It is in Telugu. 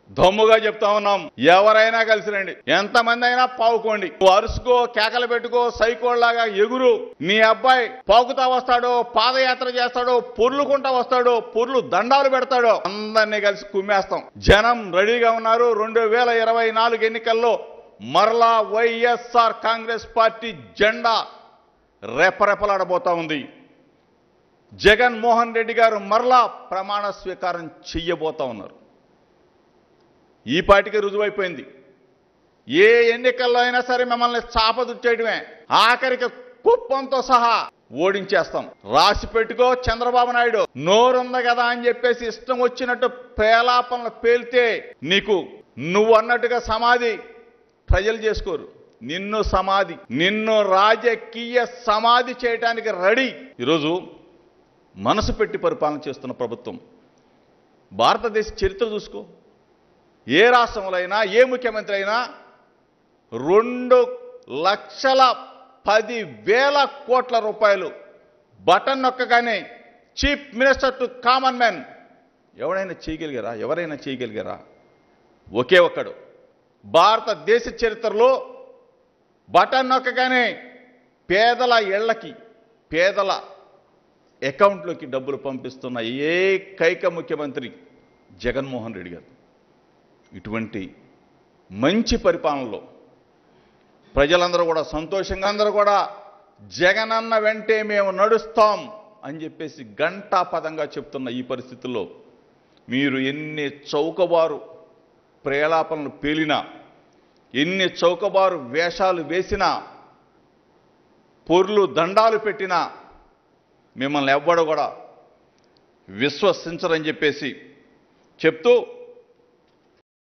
దమ్ముగా చెప్తా ఉన్నాం ఎవరైనా కలిసి రండి ఎంతమంది అయినా పావుకోండి నువ్వు అరుసుకో కేకలు పెట్టుకో సైకోల్లాగా ఎగురు నీ అబ్బాయి పాకుతా వస్తాడో పాదయాత్ర చేస్తాడో పొర్లుకుంటా వస్తాడో పొర్లు దండాలు పెడతాడో అందరినీ కలిసి కుమ్మేస్తాం జనం రెడీగా ఉన్నారు రెండు వేల ఇరవై నాలుగు ఎన్నికల్లో మరలా వైఎస్ఆర్ కాంగ్రెస్ పార్టీ జెండా రెపరెపలాడబోతా ఉంది జగన్మోహన్ రెడ్డి గారు మరలా ప్రమాణ స్వీకారం చెయ్యబోతా ఉన్నారు ఈ పాటికి రుజువైపోయింది ఏ ఎన్నికల్లో అయినా సరే మిమ్మల్ని చాపదుచ్చేయడమే ఆఖరికి కుప్పంతో సహా ఓడించేస్తాం రాసి పెట్టుకో చంద్రబాబు నాయుడు నోరుంది కదా అని చెప్పేసి ఇష్టం వచ్చినట్టు పేలాపనలు పేలితే నీకు నువ్వు అన్నట్టుగా సమాధి ప్రజలు చేసుకోరు నిన్ను సమాధి నిన్ను రాజకీయ సమాధి చేయడానికి రెడీ ఈరోజు మనసు పెట్టి పరిపాలన చేస్తున్న ప్రభుత్వం భారతదేశ చరిత్ర చూసుకో ఏ రాష్ట్రంలో అయినా ఏ ముఖ్యమంత్రి అయినా రెండు లక్షల పది వేల కోట్ల రూపాయలు బటన్ నొక్కగానే chief minister to common man ఎవరైనా చేయగలిగారా ఎవరైనా చేయగలిగారా ఒకే ఒక్కడు భారతదేశ చరిత్రలో బటన్ నొక్కగానే పేదల ఇళ్లకి పేదల అకౌంట్లోకి డబ్బులు పంపిస్తున్న ఏకైక ముఖ్యమంత్రి జగన్మోహన్ రెడ్డి గారు ఇటువంటి మంచి పరిపాలనలో ప్రజలందరూ కూడా సంతోషంగా అందరూ కూడా జగనన్న వెంటే మేము నడుస్తాం అని చెప్పేసి గంటా పదంగా చెప్తున్న ఈ పరిస్థితుల్లో మీరు ఎన్ని చౌకబారు ప్రేలాపనలు పేలినా ఎన్ని చౌకబారు వేషాలు వేసినా పొర్లు దండాలు పెట్టినా మిమ్మల్ని ఎవ్వడు కూడా విశ్వసించరని చెప్పేసి చెప్తూ